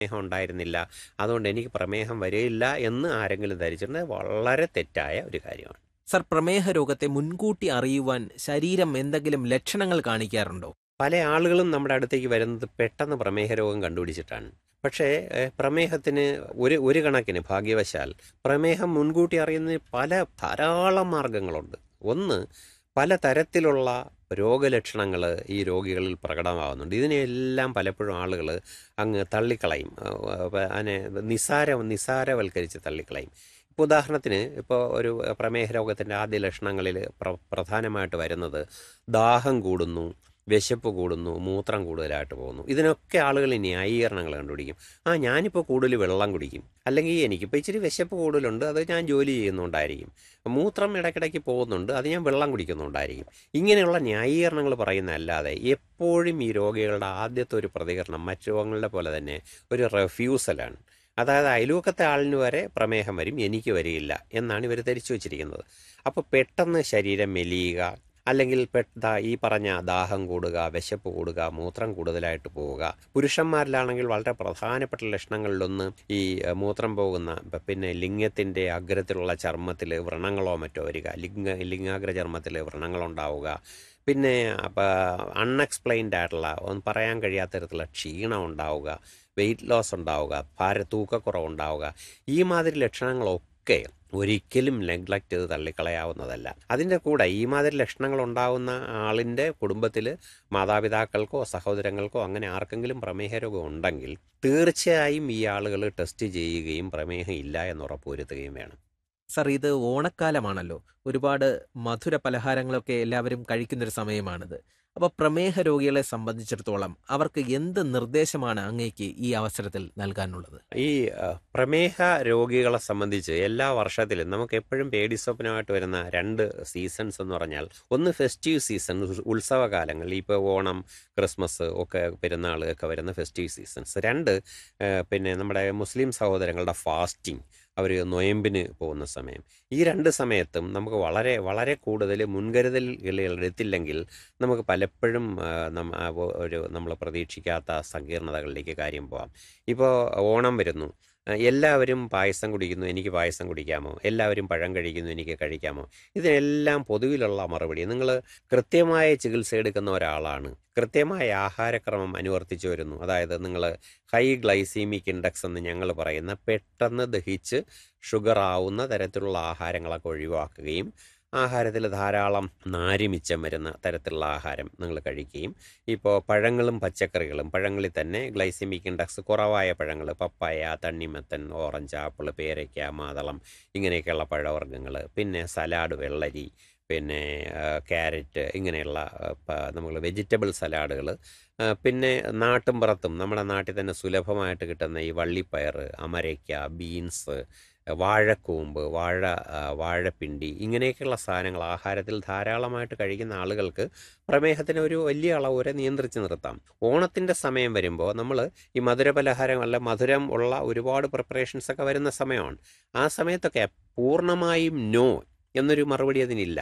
പ്രമേഹം ഉണ്ടായിരുന്നില്ല അതുകൊണ്ട് എനിക്ക് പ്രമേഹം വരില്ല എന്ന് ആരെങ്കിലും ധരിച്ചിട്ടുണ്ടെങ്കിൽ വളരെ തെറ്റായ ഒരു കാര്യമാണ് സർ പ്രമേഹ രോഗത്തെ മുൻകൂട്ടി അറിയുവാൻ ശരീരം എന്തെങ്കിലും ലക്ഷണങ്ങൾ കാണിക്കാറുണ്ടോ പല ആളുകളും നമ്മുടെ അടുത്തേക്ക് വരുന്നത് പെട്ടെന്ന് പ്രമേഹ രോഗം കണ്ടുപിടിച്ചിട്ടാണ് പക്ഷേ ഏഹ്, പ്രമേഹത്തിന് ഒരു ഒരു കണക്കിന് ഭാഗ്യവശാൽ പ്രമേഹം മുൻകൂട്ടി അറിയുന്നതിന് പല ധാരാളം മാർഗങ്ങളുണ്ട് ഒന്ന് പല തരത്തിലുള്ള രോഗലക്ഷണങ്ങൾ ഈ രോഗികളിൽ പ്രകടമാകുന്നുണ്ട് ഇതിനെല്ലാം പലപ്പോഴും ആളുകൾ അങ്ങ് തള്ളിക്കളയും ഏഹ്, അതിനെ നിസാര നിസാരവൽക്കരിച്ച് തള്ളിക്കളയും ഇപ്പോൾ ഉദാഹരണത്തിന് ഇപ്പോൾ ഒരു പ്രമേഹ രോഗത്തിൻ്റെ ആദ്യ ലക്ഷണങ്ങളിൽ പ്ര പ്രധാനമായിട്ട് വരുന്നത് ദാഹം കൂടുന്നു വിശപ്പ് കൂടുന്നു മൂത്രം കൂടുതലായിട്ട് പോകുന്നു ഇതിനൊക്കെ ആളുകൾ ന്യായീകരണങ്ങൾ കണ്ടുപിടിക്കും ആ ഞാനിപ്പോൾ കൂടുതൽ വെള്ളം കുടിക്കും അല്ലെങ്കിൽ എനിക്കിപ്പോൾ ഇച്ചിരി വിശപ്പ് കൂടുതലുണ്ട് അത് ഞാൻ ജോലി ചെയ്യുന്നുണ്ടായിരിക്കും മൂത്രം ഇടയ്ക്കിടയ്ക്ക് പോകുന്നുണ്ട് അത് ഞാൻ വെള്ളം കുടിക്കുന്നുണ്ടായിരിക്കും ഇങ്ങനെയുള്ള ന്യായീകരണങ്ങൾ പറയുന്നതല്ലാതെ എപ്പോഴും ഈ രോഗികളുടെ ആദ്യത്തെ ഒരു പ്രതികരണം മറ്റു രോഗങ്ങളുടെ പോലെ തന്നെ ഒരു റെഫ്യൂസലാണ് അതായത് അയൽവക്കത്തെ ആളിന് വരെ പ്രമേഹം വരും എനിക്ക് വരികയില്ല എന്നാണ് ഇവർ ധരിച്ചു വച്ചിരിക്കുന്നത് അപ്പോൾ പെട്ടെന്ന് ശരീരം മെലിയുക അല്ലെങ്കിൽ പെട്ട ഈ പറഞ്ഞ ദാഹം കൂടുക വിശപ്പ് കൂടുക മൂത്രം കൂടുതലായിട്ട് പോവുക പുരുഷന്മാരിലാണെങ്കിൽ വളരെ പ്രധാനപ്പെട്ട ലക്ഷണങ്ങളിലൊന്ന് ഈ ഏഹ്, മൂത്രം പോകുന്ന പ- പിന്നെ ലിംഗത്തിൻ്റെ അഗ്രത്തിലുള്ള ചർമ്മത്തിൽ വ്രണങ്ങളോ മറ്റോ വരിക ലിംഗ ലിംഗാഗ്ര ചർമ്മത്തിൽ വ്രണങ്ങളുണ്ടാവുക പിന്നെ അൺഎക്സ്പ്ലെയിൻഡ് ആയിട്ടുള്ള ഒന്നും പറയാൻ കഴിയാത്ത തരത്തിലുള്ള ക്ഷീണം ഉണ്ടാവുക വെയിറ്റ് ലോസ് ഉണ്ടാവുക ഭാര തൂക്കക്കുറവുണ്ടാവുക ഈ മാതിരി ലക്ഷണങ്ങളൊക്കെ ഒരിക്കലും നെഗ്ലക്റ്റ് ചെയ്ത് തള്ളിക്കളയാവുന്നതല്ല അതിൻ്റെ കൂടെ ഈ മാതിരി ലക്ഷണങ്ങൾ ഉണ്ടാകുന്ന ആളിൻ്റെ കുടുംബത്തിൽ മാതാപിതാക്കൾക്കോ സഹോദരങ്ങൾക്കോ അങ്ങനെ ആർക്കെങ്കിലും പ്രമേഹ രോഗം ഉണ്ടെങ്കിൽ തീർച്ചയായും ഈ ആളുകൾ ടെസ്റ്റ് ചെയ്യുകയും പ്രമേഹം ഇല്ല എന്ന് ഉറപ്പുവരുത്തുകയും വേണം സർ ഇത് ഓണക്കാലമാണല്ലോ ഒരുപാട് മധുര പലഹാരങ്ങളൊക്കെ എല്ലാവരും കഴിക്കുന്നൊരു സമയമാണിത് അപ്പോൾ പ്രമേഹ രോഗികളെ സംബന്ധിച്ചിടത്തോളം അവർക്ക് എന്ത് നിർദ്ദേശമാണ് അങ്ങേക്ക് ഈ അവസരത്തിൽ നൽകാനുള്ളത് ഈ അഹ്, പ്രമേഹ രോഗികളെ സംബന്ധിച്ച് എല്ലാ വർഷത്തിലും നമുക്ക് എപ്പോഴും പേടി സ്വപ്നമായിട്ട് വരുന്ന രണ്ട് സീസൺസ് എന്ന് പറഞ്ഞാൽ ഒന്ന് ഫെസ്റ്റീവ് സീസൺ ഉത്സവകാലങ്ങൾ ഇപ്പോൾ ഓണം ക്രിസ്മസ് ഒക്കെ പെരുന്നാൾ ഒക്കെ വരുന്ന ഫെസ്റ്റീവ് സീസൺസ് രണ്ട് ഏഹ്, പിന്നെ നമ്മുടെ മുസ്ലിം സഹോദരങ്ങളുടെ ഫാസ്റ്റിംഗ് അവർ നൊയമ്പിന് പോകുന്ന സമയം ഈ രണ്ട് സമയത്തും നമുക്ക് വളരെ വളരെ കൂടുതൽ മുൻകരുതലുകൾ എടുത്തില്ലെങ്കിൽ നമുക്ക് പലപ്പോഴും ആ, നമ്മ- ആ, ഒരു നമ്മൾ പ്രതീക്ഷിക്കാത്ത സങ്കീർണതകളിലേക്ക് കാര്യം പോവാം ഇപ്പോൾ ഓണം വരുന്നു ആ, എല്ലാവരും പായസം കുടിക്കുന്നു എനിക്ക് പായസം കുടിക്കാമോ എല്ലാവരും പഴം കഴിക്കുന്നു എനിക്ക് കഴിക്കാമോ ഇതിനെല്ലാം പൊതുവിലുള്ള മറുപടി നിങ്ങൾ കൃത്യമായ ചികിത്സ എടുക്കുന്ന ഒരാളാണ് കൃത്യമായ ആഹാരക്രമം അനുവർത്തിച്ചു വരുന്നു അതായത് നിങ്ങൾ ഹൈ ഗ്ലൈസീമിക് ഇൻഡെക്സ് എന്ന് ഞങ്ങൾ പറയുന്ന പെട്ടെന്ന് ദഹിച്ച് ഷുഗർ ആവുന്ന തരത്തിലുള്ള ആഹാരങ്ങളൊക്കെ ഒഴിവാക്കുകയും ആഹാരത്തിൽ ധാരാളം നാരി മിച്ചം വരുന്ന തരത്തിലുള്ള ആഹാരം നിങ്ങൾ കഴിക്കുകയും ഇപ്പോൾ പഴങ്ങളും പച്ചക്കറികളും പഴങ്ങളിൽ തന്നെ ഗ്ലൈസെമിക് ഇൻഡെക്സ് കുറവായ പഴങ്ങൾ പപ്പായ തണ്ണിമത്തൻ ഓറഞ്ച് ആപ്പിൾ പേരയ്ക്ക മാതളം ഇങ്ങനെയൊക്കെയുള്ള പഴവർഗ്ഗങ്ങൾ പിന്നെ സലാഡ് വെള്ളരി പിന്നെ ആ, ക്യാരറ്റ് ഇങ്ങനെയുള്ള നമ്മൾ വെജിറ്റബിൾ സലാഡുകൾ പിന്നെ നാട്ടുംപുറത്തും നമ്മുടെ നാട്ടിൽ തന്നെ സുലഭമായിട്ട് കിട്ടുന്ന ഈ വള്ളിപ്പയർ അമരയ്ക്ക ബീൻസ് വാഴക്കൂമ്പ് വാഴ ആ, വാഴപ്പിണ്ടി ഇങ്ങനെയൊക്കെയുള്ള സാധനങ്ങൾ ആഹാരത്തിൽ ധാരാളമായിട്ട് കഴിക്കുന്ന ആളുകൾക്ക് പ്രമേഹത്തിന് ഒരു വലിയ അളവ് വരെ നിയന്ത്രിച്ച് നിർത്താം ഓണത്തിൻ്റെ സമയം വരുമ്പോൾ നമ്മൾ ഈ മധുരപലഹാരം അല്ല മധുരം ഉള്ള ഒരുപാട് പ്രിപ്പറേഷൻസ് ഒക്കെ വരുന്ന സമയമാണ് ആ സമയത്തൊക്കെ പൂർണ്ണമായും നോ എന്നൊരു മറുപടി അതിനില്ല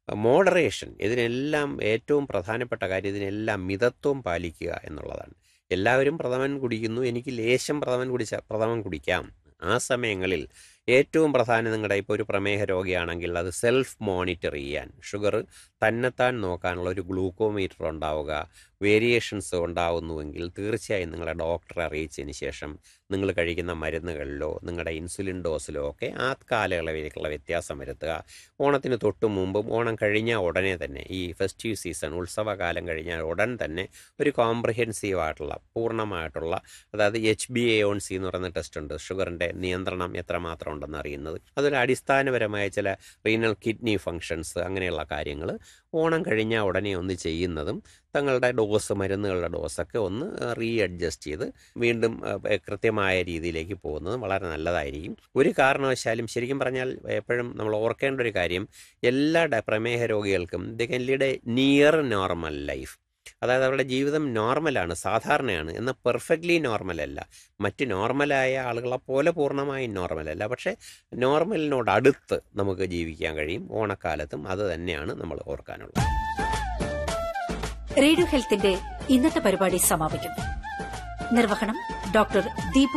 മോഡറേഷൻ ഇതിനെല്ലാം ഏറ്റവും പ്രധാനപ്പെട്ട കാര്യം ഇതിനെല്ലാം മിതത്വം പാലിക്കുക എന്നുള്ളതാണ് എല്ലാവരും പ്രഥമൻ കുടിക്കുന്നു എനിക്ക് ലേശം പ്രഥമൻ കുടിച്ച പ്രഥമൻ കുടിക്കാം ആ സമയങ്ങളിൽ ഏറ്റവും പ്രധാനം നിങ്ങളുടെ ഇപ്പോൾ ഒരു പ്രമേഹ രോഗിയാണെങ്കിൽ അത് സെൽഫ് മോണിറ്റർ ചെയ്യാൻ ഷുഗർ തന്നെത്താൻ നോക്കാനുള്ള ഒരു ഗ്ലൂക്കോമീറ്റർ ഉണ്ടാവുക വേരിയേഷൻസ് ഉണ്ടാവുന്നുവെങ്കിൽ തീർച്ചയായും നിങ്ങളെ ഡോക്ടറെ അറിയിച്ചതിന് ശേഷം നിങ്ങൾ കഴിക്കുന്ന മരുന്നുകളിലോ നിങ്ങളുടെ ഇൻസുലിൻ ഡോസിലോ ഒക്കെ ആ കാലയളവിലേക്കുള്ള വ്യത്യാസം വരുത്തുക ഓണത്തിന് തൊട്ട് മുമ്പും ഓണം കഴിഞ്ഞ ഉടനെ തന്നെ ഈ ഫെസ്റ്റീവ് സീസൺ ഉത്സവകാലം കഴിഞ്ഞാൽ ഉടൻ തന്നെ ഒരു കോംപ്രിഹെൻസീവ് ആയിട്ടുള്ള പൂർണ്ണമായിട്ടുള്ള അതായത് H B A one C എന്ന് പറയുന്ന ടെസ്റ്റ് ഉണ്ട് ഷുഗറിൻ്റെ നിയന്ത്രണം എത്രമാത്രം ഉണ്ടെന്ന് അറിയുന്നത് അതൊരു അടിസ്ഥാനപരമായ ചില റീനൽ കിഡ്നി ഫങ്ഷൻസ് അങ്ങനെയുള്ള കാര്യങ്ങൾ ഓണം കഴിഞ്ഞാൽ ഉടനെ ഒന്ന് ചെയ്യുന്നതും തങ്ങളുടെ ഡോസ് മരുന്നുകളുടെ ഡോസൊക്കെ ഒന്ന് റീ അഡ്ജസ്റ്റ് ചെയ്ത് വീണ്ടും ഏഹ്, കൃത്യമായ രീതിയിലേക്ക് പോകുന്നത് വളരെ നല്ലതായിരിക്കും ഒരു കാരണവശാലും ശരിക്കും പറഞ്ഞാൽ എപ്പോഴും നമ്മൾ ഓർക്കേണ്ട ഒരു കാര്യം എല്ലാ ഡ- പ്രമേഹ രോഗികൾക്കും the can lead a near normal life അതായത് അവരുടെ ജീവിതം നോർമലാണ് സാധാരണയാണ് എന്നാൽ പെർഫെക്റ്റ്ലി നോർമൽ അല്ല മറ്റ് നോർമലായ ആളുകളെ പോലെ പൂർണ്ണമായും നോർമൽ അല്ല പക്ഷേ നോർമലിനോട് അടുത്ത് നമുക്ക് ജീവിക്കാൻ കഴിയും ഓണക്കാലത്തും അത് തന്നെയാണ് നമ്മൾ ഓർക്കാനുള്ളത് റേഡിയോ ഹെൽത്തിന്റെ ഇന്നത്തെ പരിപാടി സമാപിക്കുന്നു നിർവഹണം ഡോക്ടർ ദീപു